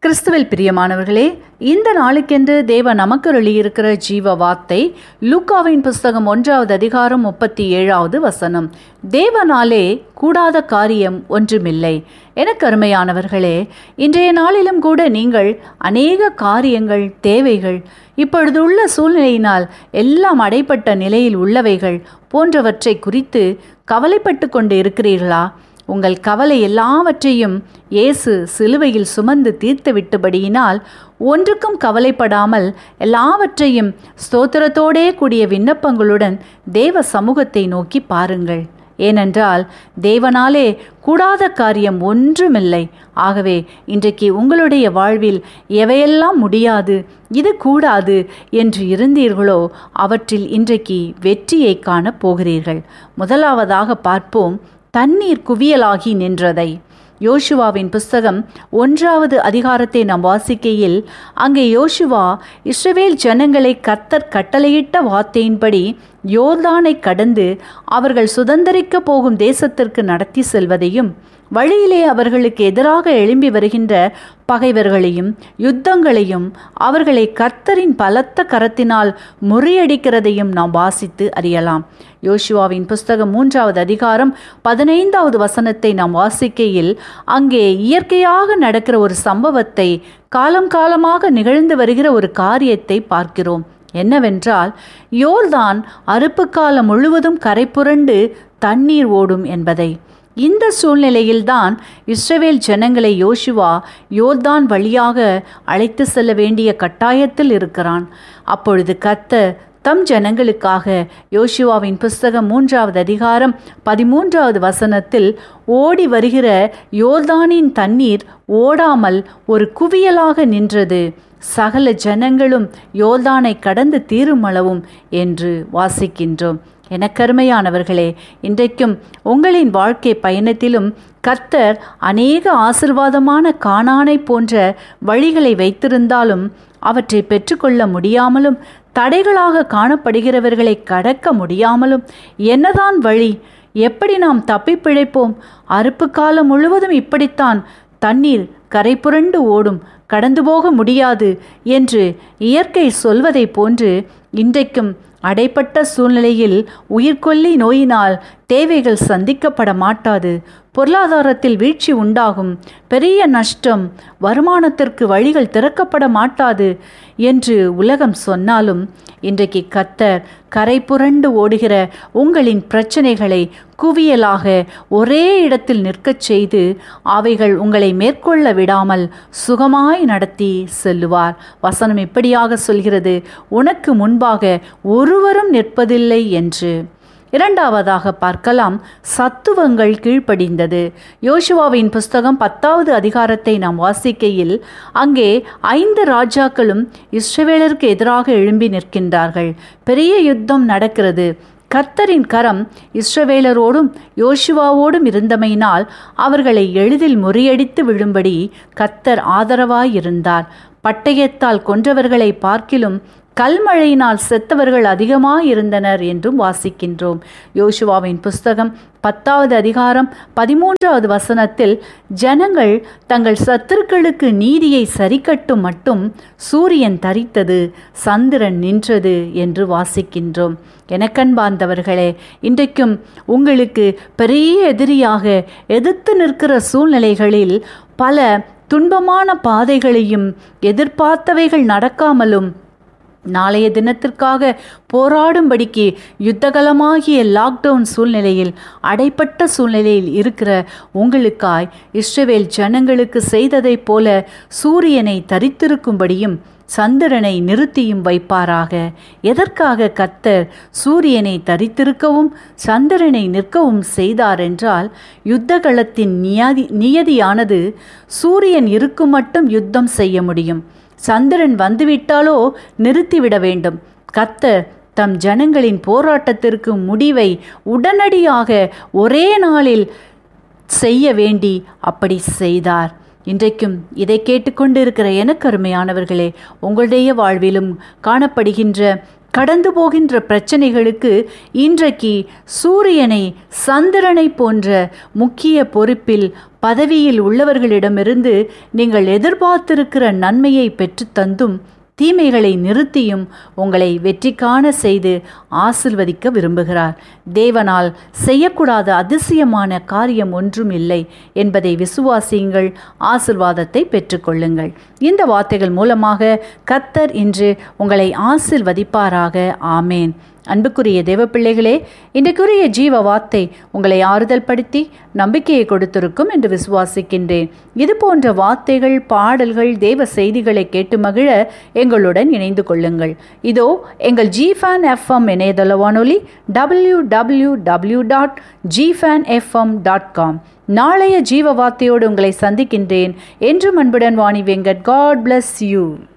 கிறிஸ்துவில் பிரியமானவர்களே இந்த நாளுக்கென்று தேவ நமக்கு இருக்கிற ஜீவ வார்த்தை லூக்காவின் புஸ்தகம் ஒன்றாவது அதிகாரம் முப்பத்தி ஏழாவது வசனம் தேவனாலே கூடாத காரியம் ஒன்றுமில்லை எனக்கு அருமையானவர்களே இன்றைய நாளிலும் கூட நீங்கள் அநேக காரியங்கள் தேவைகள் இப்பொழுதுள்ள சூழ்நிலையினால் எல்லாம் அடைப்பட்ட நிலையில் உள்ளவைகள் போன்றவற்றை குறித்து கவலைப்பட்டு கொண்டு இருக்கிறீர்களா உங்கள் கவலை எல்லாவற்றையும் இயேசு சிலுவையில் சுமந்து தீர்த்து விட்டபடியினால் ஒன்றுக்கும் கவலைப்படாமல் எல்லாவற்றையும் ஸ்தோத்திரத்தோடே கூடிய விண்ணப்பங்களுடன் தேவ சமூகத்தை நோக்கி பாருங்கள் ஏனென்றால் தேவனாலே கூடாத காரியம் ஒன்றுமில்லை ஆகவே இன்றைக்கு உங்களுடைய வாழ்வில் எவையெல்லாம் முடியாது இது கூடாது என்று இருந்தீர்களோ அவற்றில் இன்றைக்கு வெற்றியை காணப் போகிறீர்கள் முதலாவதாக பார்ப்போம் தண்ணீர் குவியலாகி நின்றதை யோசுவாவின் புஸ்தகம் ஒன்றாவது அதிகாரத்தை நாம் வாசிக்கையில் அங்கே யோசுவா இஸ்ரவேல் ஜனங்களை கத்தர் கட்டளையிட்ட வார்த்தையின்படி யோர்தானை கடந்து அவர்கள் சுதந்திரிக்க போகும் தேசத்திற்கு நடத்தி செல்வதையும் வழியிலே அவர்களுக்கு எதிராக எழும்பி வருகின்ற பகைவர்களையும் யுத்தங்களையும் அவர்களை கர்த்தரின் பலத்த கரத்தினால் முறியடிக்கிறதையும் நாம் வாசித்து அறியலாம் யோசுவாவின் புஸ்தகம் மூன்றாவது அதிகாரம் பதினைந்தாவது வசனத்தை நாம் வாசிக்கையில் அங்கே இயற்கையாக நடக்கிற ஒரு சம்பவத்தை காலம் காலமாக நிகழ்ந்து வருகிற ஒரு காரியத்தை பார்க்கிறோம் என்னவென்றால் யோர்தான் அறுப்பு காலம் முழுவதும் கரை புரண்டு தண்ணீர் ஓடும் என்பதை இந்த சூழ்நிலையில்தான் இஸ்ரவேல் ஜனங்களை யோசுவா யோர்தான் வழியாக அழைத்து செல்ல வேண்டிய கட்டாயத்தில் இருக்கிறான் அப்பொழுது கத்த தம் ஜனங்களுக்காக யோசுவாவின் புஸ்தகம் மூன்றாவது அதிகாரம் பதிமூன்றாவது வசனத்தில் ஓடி வருகிற யோர்தானின் தண்ணீர் ஓடாமல் ஒரு குவியலாக நின்றது சகல ஜனங்களும் யோர்தானை கடந்து தீருமளவும் என்று வாசிக்கின்றோம் எனக்கருமையானவர்களே இன்றைக்கும் உங்களின் வாழ்க்கை பயணத்திலும் கர்த்தர் அநேக ஆசிர்வாதமான காணானை போன்ற வழிகளை வைத்திருந்தாலும் அவற்றை பெற்றுக்கொள்ள முடியாமலும் தடைகளாக காணப்படுகிறவர்களை கடக்க முடியாமலும் என்னதான் வழி எப்படி நாம் தப்பி பிழைப்போம் அறுப்பு காலம் முழுவதும் இப்படித்தான் தண்ணீர் கரை புரண்டு ஓடும் கடந்து போக முடியாது என்று இயற்கை சொல்வதை போன்று இன்றைக்கும் அடைப்பட்ட சூழ்நிலையில் உயிர்கொல்லி நோயினால் தேவைகள் சந்திக்கப்பட மாட்டாது பொருளாதாரத்தில் வீழ்ச்சி உண்டாகும் பெரிய நஷ்டம் வருமானத்திற்கு வழிகள் திறக்கப்பட மாட்டாது என்று உலகம் சொன்னாலும் இன்றைக்கு கத்தர் கரை புரண்டு ஓடுகிற உங்களின் பிரச்சனைகளை குவியலாக ஒரே இடத்தில் நிற்கச் செய்து அவைகள் உங்களை மேற்கொள்ள விடாமல் சுகமாய் நடத்தி செல்லுவார் வசனம் இப்படியாக சொல்கிறது உனக்கு முன்பாக ஒருவரும் நிற்பதில்லை என்று இரண்டாவதாக பார்க்கலாம் சத்துவங்கள் கீழ்ப்படிந்தது யோசுவாவின் புஸ்தகம் பத்தாவது அதிகாரத்தை நாம் வாசிக்கையில் அங்கே ஐந்து ராஜாக்களும் இஸ்ரவேலருக்கு எதிராக எழும்பி நிற்கின்றார்கள் பெரிய யுத்தம் நடக்கிறது கர்த்தரின் கரம் இஸ்ரவேலரோடும் யோசுவாவோடும் இருந்தமையினால் அவர்களை எளிதில் முறியடித்து விழும்படி கர்த்தர் ஆதரவாயிருந்தார் பட்டயத்தால் கொன்றவர்களை பார்க்கிலும் கல்மழையினால் செத்தவர்கள் அதிகமாயிருந்தனர் என்றும் வாசிக்கின்றோம் யோசுவாவின் புஸ்தகம் பத்தாவது அதிகாரம் பதிமூன்றாவது வசனத்தில் ஜனங்கள் தங்கள் சத்துருக்களுக்கு நீதியை சரிக்கட்டும் மட்டும் சூரியன் தரித்தது சந்திரன் நின்றது என்று வாசிக்கின்றோம் எனக்கன்பார்ந்தவர்களே இன்றைக்கும் உங்களுக்கு பெரிய எதிரியாக எதிர்த்து நிற்கிற சூழ்நிலைகளில் பல துன்பமான பாதைகளையும் எதிர்பார்த்தவைகள் நடக்காமலும் நாளைய தினத்திற்காக போராடும்படிக்கு யுத்தகலமாகிய லாக்டவுன் சூழ்நிலையில் அடைப்பட்ட சூழ்நிலையில் இருக்கிற உங்களுக்காய் இஸ்ரவேல் ஜனங்களுக்கு செய்ததைப் போல சூரியனை தரித்திருக்கும்படியும் சந்திரனை நிறுத்தியும் வைப்பாராக எதற்காக கத்தர் சூரியனை தரித்திருக்கவும் சந்திரனை நிற்கவும் செய்தார் என்றால் யுத்தகளத்தின் நியதி நியதியானது சூரியன் இருக்கும் மட்டும் யுத்தம் செய்ய முடியும் சந்திரன் வந்துவிட்டாலோ நிறுத்திவிட வேண்டும் கத்தர் தம் ஜனங்களின் போராட்டத்திற்கு முடிவை உடனடியாக ஒரே நாளில் செய்ய வேண்டி அப்படி செய்தார் இன்றைக்கும் இதை கேட்டுக்கொண்டு இருக்கிற எனக்கு அருமையானவர்களே உங்களுடைய வாழ்விலும் காணப்படுகின்ற கடந்து போகின்ற பிரச்சனைகளுக்கு இன்றைக்கு சூரியனை சந்திரனை போன்ற முக்கிய பொறுப்பில் பதவியில் உள்ளவர்களிடமிருந்து நீங்கள் எதிர்பார்த்திருக்கிற நன்மையை பெற்றுத்தந்தும் தீமைகளை நிறுத்தியும் உங்களை வெற்றி காண செய்து ஆசிர்வதிக்க விரும்புகிறார் தேவனால் செய்யக்கூடாத அதிசயமான காரியம் ஒன்றும் இல்லை என்பதை விசுவாசியுங்கள் ஆசிர்வாதத்தை பெற்றுக்கொள்ளுங்கள் இந்த வார்த்தைகள் மூலமாக கத்தர் இன்று உங்களை ஆசிர்வதிப்பாராக ஆமேன் அன்புக்குரிய தேவ பிள்ளைகளே இன்றைக்குரிய ஜீவ வார்த்தை உங்களை ஆறுதல் படுத்தி நம்பிக்கையை கொடுத்திருக்கும் என்று விசுவாசிக்கின்றேன் இது போன்ற வார்த்தைகள் பாடல்கள் தேவ செய்திகளை கேட்டு மகிழ எங்களுடன் இணைந்து கொள்ளுங்கள் இதோ எங்கள் ஜிஃபேன் எஃப்எம் இணையதள வானொலி டபிள்யூ டபிள்யூ டபிள்யூ டாட் ஜிஃபேன் எஃப்எம் டாட் காம் நாளைய ஜீவ வார்த்தையோடு உங்களை சந்திக்கின்றேன் என்றும் அன்புடன் Vani Venkat God bless you